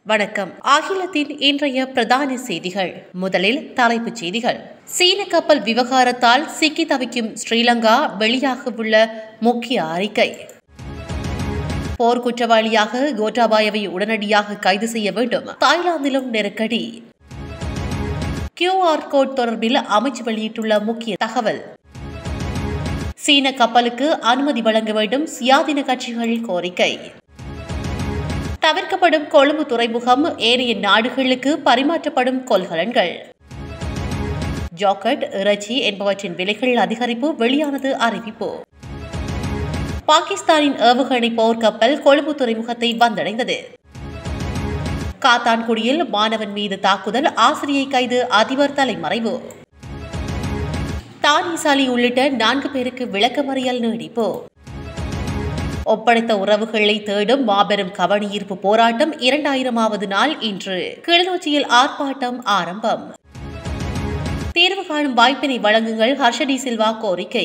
வணக்கம் அகிலத்தின் இன்றைய பிரதான செய்திகள் முதலில் தலைப்புச் செய்திகள் சீன கப்பல் விவகாரத்தால் சிக்கி தவிக்கும் ஸ்ரீலங்கா வெளியாகவுள்ள முக்கிய அறிக்கை போர் குற்றவாளியாக கோட்டாபாயவை உடனடியாக கைது செய்ய வேண்டும் தாய்லாந்திலும் நெருக்கடி கியூஆர் கோட் தொடர்பில் அமைச்சு வெளியிட்டுள்ள முக்கிய தகவல் சீன கப்பலுக்கு அனுமதி வழங்க வேண்டும் சுயாதீன கட்சிகள் கோரிக்கை தவிர்க்கப்படும் கொழும்பு துறைமுகம் ஏனைய நாடுகளுக்கு பரிமாற்றப்படும் கொள்கலன்கள் ஜாக்கெட் இறைச்சி என்பவற்றின் விலைகள் அதிகரிப்பு வெளியானது அறிவிப்பு பாகிஸ்தானின் ஏவுகணை போர்க்கப்பல் கொழும்பு துறைமுகத்தை வந்தடைந்தது காத்தான்குடியில் மாணவன் மீது தாக்குதல் ஆசிரியை கைது அதிபர் தலைமறைவு தானிசாலி உள்ளிட்ட நான்கு பேருக்கு விளக்கமறியல் நீடிப்பு ஒப்படைத்த உறவுகளை தேடும் மாபெரும் கவனியீர்ப்பு போராட்டம் இரண்டாயிரமாவது நாள் இன்று கிளிநொச்சியில் ஆர்ப்பாட்டம் ஆரம்பம் தீர்வு காணும் வாய்ப்பினை வழங்குங்கள் ஹர்ஷடி சில்வா கோரிக்கை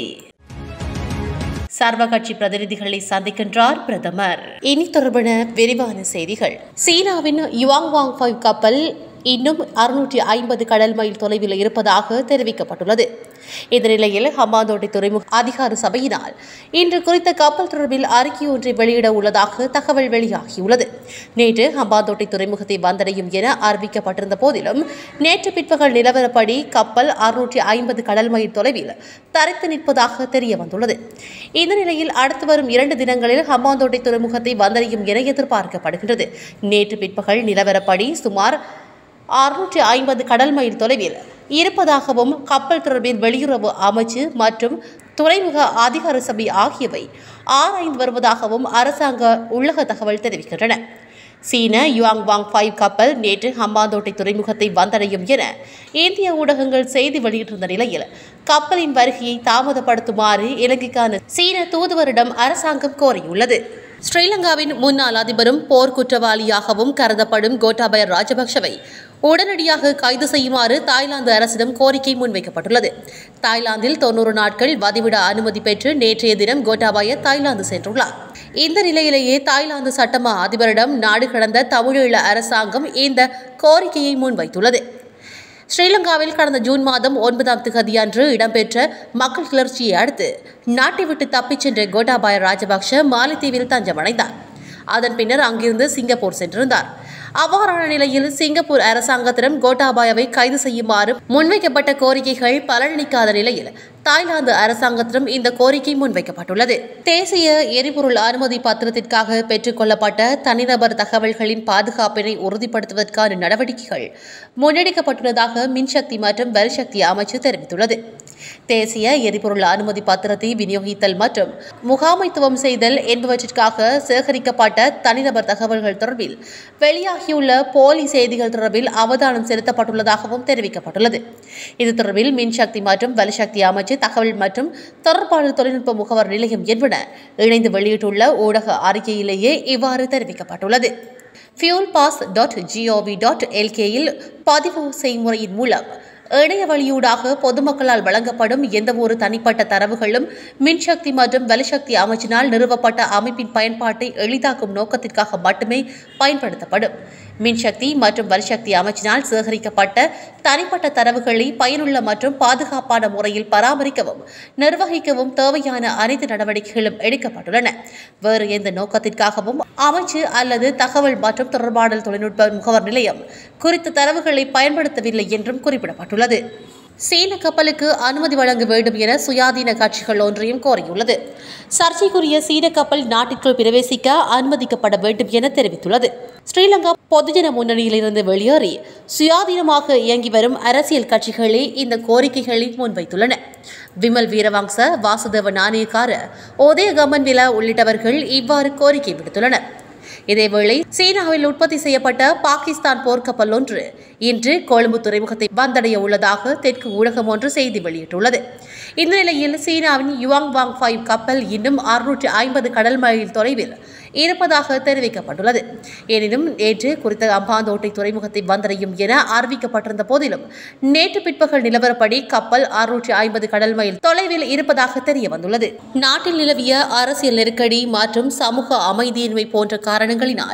சர்வ கட்சி பிரதிநிதிகளை சந்திக்கின்றார் பிரதமர் இனி தொடர்பான விரிவான செய்திகள் சீனாவின் யுவாங் வாங் ஃபைவ் கப்பல் இன்னும் அறுநூற்றி ஐம்பது கடல் மைல் தொலைவில் இருப்பதாக தெரிவிக்கப்பட்டுள்ளது இந்த நிலையில் ஹம்பாந்தோட்டை துறைமுக அதிகார சபையினால் இன்று குறித்த கப்பல் தொடர்பில் அறிக்கை ஒன்றை வெளியிட உள்ளதாக தகவல் வெளியாகியுள்ளது நேற்று ஹம்பாந்தோட்டை துறைமுகத்தை வந்தடையும் என அறிவிக்கப்பட்டிருந்த போதிலும் நேற்று பிற்பகல் நிலவரப்படி கப்பல் அறுநூற்றி ஐம்பது கடல் மைல் தொலைவில் தரைத்து நிற்பதாக தெரிய வந்துள்ளது இந்த நிலையில் அடுத்து வரும் இரண்டு தினங்களில் ஹம்பாந்தோட்டை துறைமுகத்தை வந்தடையும் என எதிர்பார்க்கப்படுகின்றது நேற்று பிற்பகல் நிலவரப்படி சுமார் அறுநூற்றி ஐம்பது கடல் மைல் தொலைவில் இருப்பதாகவும் கப்பல் தொடர்பில் வெளியுறவு அமைச்சு மற்றும் துறைமுக அதிகார சபை ஆகியவை ஆராய்ந்து வருவதாகவும் அரசாங்க உள்ளக தகவல் தெரிவிக்கின்றன சீன யுவாங் வாங் ஃபைவ் கப்பல் நேற்று ஹம்பாந்தோட்டை துறைமுகத்தை வந்தடையும் என இந்திய ஊடகங்கள் செய்தி வெளியிட்டிருந்த நிலையில் கப்பலின் வருகையை தாமதப்படுத்துமாறு இலங்கைக்கான சீன தூதுவரிடம் அரசாங்கம் கோரியுள்ளது ஸ்ரீலங்காவின் முன்னாள் அதிபரும் போர் குற்றவாளியாகவும் கருதப்படும் கோட்டாபய ராஜபக்சவை உடனடியாக கைது செய்யுமாறு தாய்லாந்து அரசிடம் கோரிக்கை முன்வைக்கப்பட்டுள்ளது தாய்லாந்தில் தொன்னூறு நாட்கள் வதிவிட அனுமதி பெற்று நேற்றைய தினம் கோட்டாபாய தாய்லாந்து சென்றுள்ளார் இந்த நிலையிலேயே தாய்லாந்து சட்டமா அதிபரிடம் நாடு கடந்த தமிழீழ அரசாங்கம் இந்த கோரிக்கையை முன்வைத்துள்ளது ஸ்ரீலங்காவில் கடந்த ஜூன் மாதம் ஒன்பதாம் திகதியன்று இடம்பெற்ற மக்கள் கிளர்ச்சியை அடுத்து நாட்டை விட்டு தப்பிச் சென்ற கோட்டாபாய ராஜபக்ஷ மாலைத்தீவில் தஞ்சமடைந்தார் அதன் பின்னர் அங்கிருந்து சிங்கப்பூர் சென்றிருந்தார் அவ்வாறான நிலையில் சிங்கப்பூர் அரசாங்கத்திடம் கோட்டாபாயாவை கைது செய்யுமாறு முன்வைக்கப்பட்ட கோரிக்கைகள் பலனளிக்காத நிலையில் தாய்லாந்து அரசாங்கத்திடம் இந்த கோரிக்கை முன்வைக்கப்பட்டுள்ளது தேசிய எரிபொருள் அனுமதி பத்திரத்திற்காக பெற்றுக்கொள்ளப்பட்ட தனிநபர் தகவல்களின் பாதுகாப்பினை உறுதிப்படுத்துவதற்கான நடவடிக்கைகள் முன்னெடுக்கப்பட்டுள்ளதாக மின்சக்தி மற்றும் வல்சக்தி அமைச்சு தெரிவித்துள்ளது தேசிய எரிபொருள் அனுமதி பத்திரத்தை விநியோகித்தல் மற்றும் முகாமைத்துவம் செய்தல் என்பவற்றிற்காக சேகரிக்கப்பட்ட தனிநபர் தகவல்கள் தொடர்பில் வெளியாகியுள்ள போலி செய்திகள் தொடர்பில் அவதானம் செலுத்தப்பட்டுள்ளதாகவும் தெரிவிக்கப்பட்டுள்ளது இது தொடர்பில் மின்சக்தி மற்றும் வலுசக்தி அமைச்சு தகவல் மற்றும் தொடர்பாடல் தொழில்நுட்ப முகவர் நிலையம் என்பன இணைந்து வெளியிட்டுள்ள ஊடக அறிக்கையிலேயே இவ்வாறு தெரிவிக்கப்பட்டுள்ளது fuel pass dot G O V dot எல்கேயில் பதிவு செய்முறையின் மூலம் இணைய வழியூடாக பொதுமக்களால் வழங்கப்படும் எந்தவொரு தனிப்பட்ட தரவுகளும் மின்சக்தி மற்றும் வலுசக்தி அமைச்சினால் நிறுவப்பட்ட அமைப்பின் பயன்பாட்டை எளிதாக்கும் நோக்கத்திற்காக மட்டுமே பயன்படுத்தப்படும் மின்சக்தி மற்றும் வலுசக்தி அமைச்சினால் சேகரிக்கப்பட்ட தனிப்பட்ட தரவுகளை பயனுள்ள மற்றும் பாதுகாப்பான முறையில் பராமரிக்கவும் நிர்வகிக்கவும் தேவையான அனைத்து நடவடிக்கைகளும் எடுக்கப்பட்டுள்ளன வேறு எந்த நோக்கத்திற்காகவும் அமைச்சு அல்லது தகவல் மற்றும் தொடர்பாடல் தொழில்நுட்ப முகவர் நிலையம் குறித்த தரவுகளை பயன்படுத்தவில்லை என்றும் குறிப்பிடப்பட்டுள்ளது சீன கப்பலுக்கு அனுமதி வழங்க வேண்டும் என சுயாதீன கட்சிகள் ஒன்றையும் கோரியுள்ளது சர்ச்சைக்குரிய சீன கப்பல் நாட்டிற்குள் பிரவேசிக்க அனுமதிக்கப்பட வேண்டும் என தெரிவித்துள்ளது ஸ்ரீலங்கா பொதுஜன முன்னணியிலிருந்து வெளியேறி சுயாதீனமாக இயங்கி வரும் அரசியல் கட்சிகளே இந்த கோரிக்கைகளை முன்வைத்துள்ளன விமல் வீரவங்ச வாசுதேவ நாணயக்கார உதயகமன் விழா உள்ளிட்டவர்கள் இவ்வாறு கோரிக்கை விடுத்துள்ளனர் இதேவேளை சீனாவில் உற்பத்தி செய்யப்பட்ட பாகிஸ்தான் போர்க்கப்பல் ஒன்று இன்று கொழும்பு துறைமுகத்தை வந்தடைய உள்ளதாக தெற்கு ஊடகம் ஒன்று செய்தி வெளியிட்டுள்ளது இந்த நிலையில் சீனாவின் யுவாங் வாங் ஃபைவ் கப்பல் இன்னும் அறுநூற்று ஐம்பது கடல் மைல் தொலைவில் இருப்பதாக தெரிவிக்கப்பட்டுள்ளது எனினும் நேற்று குறித்த அம்பாந்தோட்டை துறைமுகத்தை வந்தடையும் என அறிவிக்கப்பட்டிருந்த போதிலும் நேற்று பிற்பகல் நிலவரப்படி கப்பல் அறுநூற்றி ஐம்பது கடல் மைல் தொலைவில் இருப்பதாக தெரிய வந்துள்ளது நாட்டில் நிலவிய அரசியல் நெருக்கடி மற்றும் சமூக அமைதியின்மை போன்ற காரணங்களினால்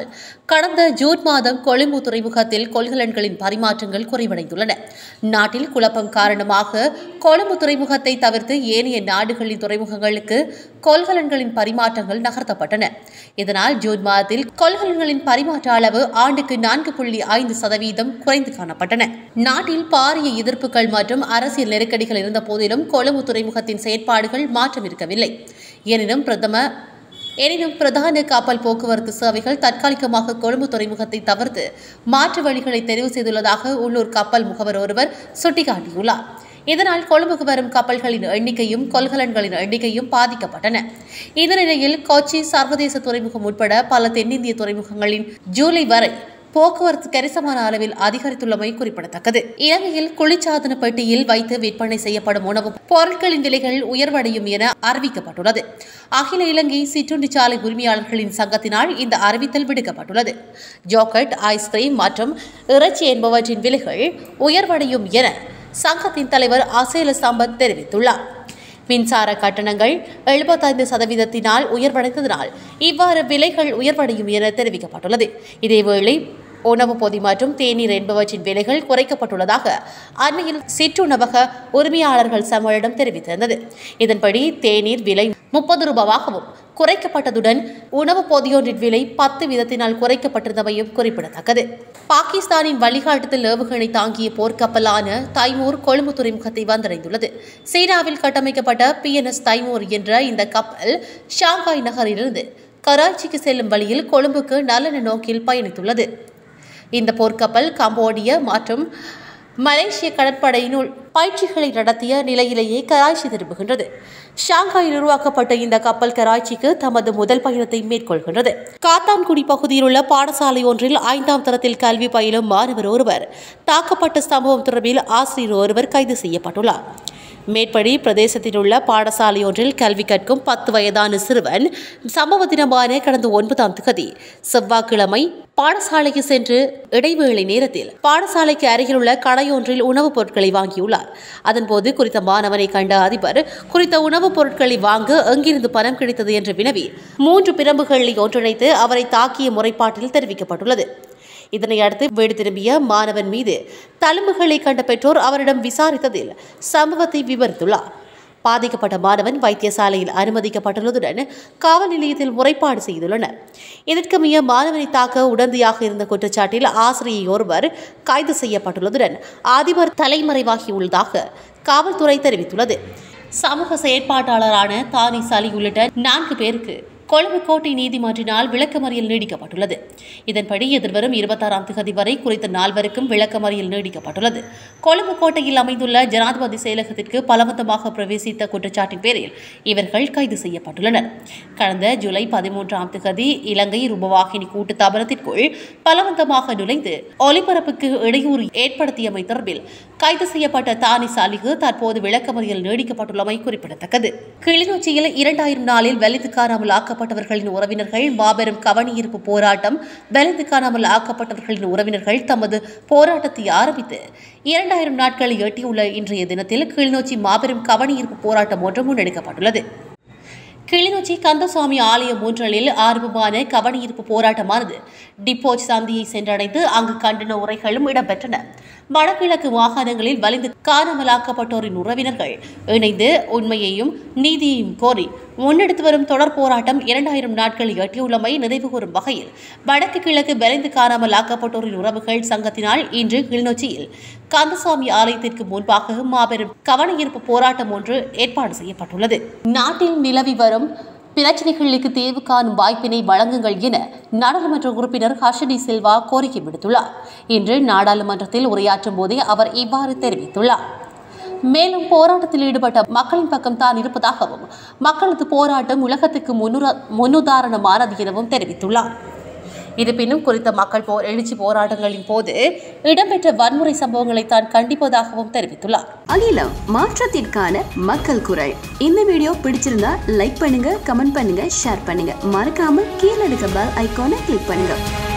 கடந்த ஜூன் மாதம் கொழும்பு துறைமுகத்தில் கொள்கலன்களின் பரிமாற்றங்கள் குறைவடைந்துள்ளன நாட்டில் குழப்பம் காரணமாக கொழும்பு துறைமுகத்தை தவிர்த்து ஏனைய நாடுகளின் துறைமுகங்களுக்கு கொள்கலன்களின் பரிமாற்றங்கள் நகர்த்தப்பட்டன இதனால் ஜூன் மாதத்தில் கொள்கலன்களின் பரிமாற்ற அளவு ஆண்டுக்கு நான்கு புள்ளி ஐந்து சதவீதம் குறைந்து காணப்பட்டன நாட்டில் பாரிய எதிர்ப்புகள் மற்றும் அரசியல் நெருக்கடிகள் இருந்த போதிலும் கொழும்பு துறைமுகத்தின் செயற்பாடுகள் மாற்றம் இருக்கவில்லை எனினும் பிரதம எனினும் பிரதான கப்பல் போக்குவரத்து சேவைகள் தற்காலிகமாக கொழும்பு துறைமுகத்தை தவிர்த்து மாற்று வழிகளை தெரிவு செய்துள்ளதாக உள்ளூர் கப்பல் முகவர் ஒருவர் சுட்டிக்காட்டியுள்ளார் இதனால் கொழும்புக்கு வரும் கப்பல்களின் எண்ணிக்கையும் கொள்கலன்களின் எண்ணிக்கையும் பாதிக்கப்பட்டன இந்த நிலையில் கொச்சி சர்வதேச துறைமுகம் உட்பட பல தென்னிந்திய துறைமுகங்களின் ஜூலை வரை போக்குவரத்து கணிசமான அளவில் அதிகரித்துள்ளமை குறிப்பிடத்தக்கது இலங்கையில் குளிர்சாதன பெட்டியில் வைத்து விற்பனை செய்யப்படும் உணவுப் பொருட்களின் விலைகள் உயர்வடையும் என அறிவிக்கப்பட்டுள்ளது அகில இலங்கை சிற்றுண்டிச்சாலை உரிமையாளர்களின் சங்கத்தினால் இந்த அறிவித்தல் விடுக்கப்பட்டுள்ளது ஜோக்கட் ஐஸ்கிரீம் மற்றும் இறைச்சி என்பவற்றின் விலைகள் உயர்வடையும் என சங்கத்தின் தலைவர் அசேல சம்பத் தெரிவித்துள்ளார் மின்சார கட்டணங்கள் எழுபத்தைந்து சதவீதத்தினால் உயர்வடைந்ததனால் இவ்வாறு விலைகள் உயர்வடையும் என தெரிவிக்கப்பட்டுள்ளது இதேவேளை உணவு பொதி மற்றும் தேநீர் என்பவற்றின் விலைகள் குறைக்கப்பட்டுள்ளதாக அண்மையில் சிற்றுணவக உரிமையாளர்கள் சம்மேளனம் தெரிவித்திருந்தது இதன்படி தேநீர் விலை முப்பது ரூபாவாகவும் குறைக்கப்பட்டதுடன் உணவு பொதியொன்றின் விலை பத்து வீதத்தினால் குறைக்கப்பட்டிருந்தமையும் குறிப்பிடத்தக்கது பாகிஸ்தானின் வழிகாட்டுதல் ஏவுகணை தாங்கிய போர்க்கப்பலான தைமூர் கொழும்பு துறைமுகத்தை வந்தடைந்துள்ளது சீனாவில் கட்டமைக்கப்பட்ட பிஎன்எஸ் தைமூர் என்ற இந்த கப்பல் ஷாங்காய் நகரிலிருந்து கராச்சிக்கு செல்லும் வழியில் கொழும்புக்கு நல்லெண்ண நோக்கில் பயணித்துள்ளது இந்த போர்க்கப்பல் கம்போடிய மற்றும் மலேசிய கடற்படையினுள் பயிற்சிகளை நடத்திய நிலையிலேயே கராச்சி திரும்புகின்றது ஷாங்காயில் உருவாக்கப்பட்ட இந்த கப்பல் கராச்சிக்கு தமது முதல் பயணத்தை மேற்கொள்கின்றது காத்தான்குடி பகுதியில் உள்ள பாடசாலை ஒன்றில் ஐந்தாம் தரத்தில் கல்வி பயிலும் மாணவர் ஒருவர் தாக்கப்பட்ட சம்பவம் தொடர்பில் ஆசிரியர் ஒருவர் கைது செய்யப்பட்டுள்ளார் மேற்படி பிரதேசத்தில் உள்ள பாடசாலை ஒன்றில் கல்வி கற்கும் பத்து வயதான சிறுவன் சம்பவ தினமான கடந்த ஒன்பதாம் திகதி செவ்வாய்க்கிழமை பாடசாலைக்கு சென்று இடைவேளை நேரத்தில் பாடசாலைக்கு அருகிலுள்ள கடையொன்றில் உணவுப் பொருட்களை வாங்கியுள்ளார் அதன்போது குறித்த மாணவனை கண்ட அதிபர் குறித்த உணவுப் பொருட்களை வாங்க எங்கிருந்து பணம் கிடைத்தது என்று வினவி மூன்று பிரம்புகளை ஒன்றிணைத்து அவரை தாக்கிய முறைப்பாட்டில் தெரிவிக்கப்பட்டுள்ளது இதனை அடுத்து வீடு திரும்பிய மாணவன் மீது தழும்புகளை கண்ட பெற்றோர் அவரிடம் விசாரித்ததில் சம்பவத்தை விவரித்துள்ளார் பாதிக்கப்பட்ட மாணவன் வைத்தியசாலையில் அனுமதிக்கப்பட்டுள்ளதுடன் காவல் நிலையத்தில் முறைப்பாடு செய்துள்ளனர் இதற்கமைய மாணவனை தாக்க உடந்தையாக இருந்த குற்றச்சாட்டில் ஆசிரியை ஒருவர் கைது செய்யப்பட்டுள்ளதுடன் அதிபர் தலைமறைவாகியுள்ளதாக காவல்துறை தெரிவித்துள்ளது சமூக செயற்பாட்டாளரான தானி சலி உள்ளிட்ட நான்கு பேருக்கு கொழும்பு கோட்டை நீதிமன்றினால் விளக்கமறியல் நீடிக்கப்பட்டுள்ளது இதன்படி எதிர்வரும் இருபத்தாறாம் திகதி வரை குறித்த நால்வருக்கும் விளக்கமறியல் நீடிக்கப்பட்டுள்ளது கொழும்பு கோட்டையில் அமைந்துள்ள ஜனாதிபதி செயலகத்திற்கு பலவந்தமாக பிரவேசித்த குற்றச்சாட்டின் பேரில் இவர்கள் கைது செய்யப்பட்டுள்ளனர் கடந்த ஜூலை பதிமூன்றாம் திகதி இலங்கை ரூபவாகினி கூட்டு தாபனத்திற்குள் பலவந்தமாக நுழைந்து ஒலிபரப்புக்கு இடையூறு ஏற்படுத்தியமை தொடர்பில் கைது செய்யப்பட்ட தானி சாலிகு தற்போது விளக்கமறியல் நீடிக்கப்பட்டுள்ளமை குறிப்பிடத்தக்கது கிளிநொச்சியில் இரண்டாயிரம் நாளில் வெள்ளித்து காணாமல் ஆக்கப்பட்டவர்களின் உறவினர்கள் மாபெரும் கவனியிருப்பு போராட்டம் வெள்ளித்து காணாமல் ஆக்கப்பட்டவர்களின் உறவினர்கள் தமது போராட்டத்தை ஆரம்பித்து இரண்டாயிரம் நாட்களை எட்டியுள்ள இன்றைய தினத்தில் கிளிநொச்சி மாபெரும் கவனியிருப்பு போராட்டம் ஒன்று முன்னெடுக்கப்பட்டுள்ளது கிளிநொச்சி கந்தசுவாமி ஆலயம் ஒன்றலில் ஆரம்பமான கவனியிருப்பு போராட்டமானது டிப்போச் சந்தியை சென்றடைந்து அங்கு கண்டன உரைகளும் இடம்பெற்றன வடகிழக்கு மாகாணங்களில் வலிந்து காணாமலாக்கப்பட்டோரின் உறவினர்கள் இணைந்து உண்மையையும் நீதியையும் கோரி முன்னெடுத்து வரும் தொடர் போராட்டம் இரண்டாயிரம் நாட்கள் எட்டியுள்ளமை நினைவுகூரும் வகையில் வடக்கு கிழக்கு விரைந்து காணாமல் ஆக்கப்பட்டோரின் உறவுகள் சங்கத்தினால் இன்று கிளிநொச்சியில் கந்தசாமி ஆலயத்திற்கு முன்பாக மாபெரும் கவனஈர்ப்பு போராட்டம் ஒன்று ஏற்பாடு செய்யப்பட்டுள்ளது நாட்டில் நிலவி வரும் பிரச்சினைகளுக்கு தீர்வு காணும் வாய்ப்பினை வழங்குங்கள் என நாடாளுமன்ற உறுப்பினர் ஹர்ஷடி சில்வா கோரிக்கை விடுத்துள்ளார் இன்று நாடாளுமன்றத்தில் உரையாற்றும் போதே அவர் இவ்வாறு தெரிவித்துள்ளார் மேலும் போராட்டத்தில் ஈடுபட்ட மக்களின் பக்கம் தான் இருப்பதாகவும் மக்களது போராட்டம் உலகத்துக்கு முன்னுர முன்னுதாரணமானது எனவும் தெரிவித்துள்ளார் இருப்பினும் குறித்த மக்கள் போர் எழுச்சி போராட்டங்களின் போது இடம்பெற்ற வன்முறை சம்பவங்களை தான் கண்டிப்பதாகவும் தெரிவித்துள்ளார் அகிலம் மாற்றத்திற்கான மக்கள் குரல் இந்த வீடியோ பிடிச்சிருந்தா லைக் பண்ணுங்க கமெண்ட் பண்ணுங்க ஷேர் பண்ணுங்க மறக்காம கீழே இருக்க பெல் ஐகானை கிளிக் பண்ணுங்க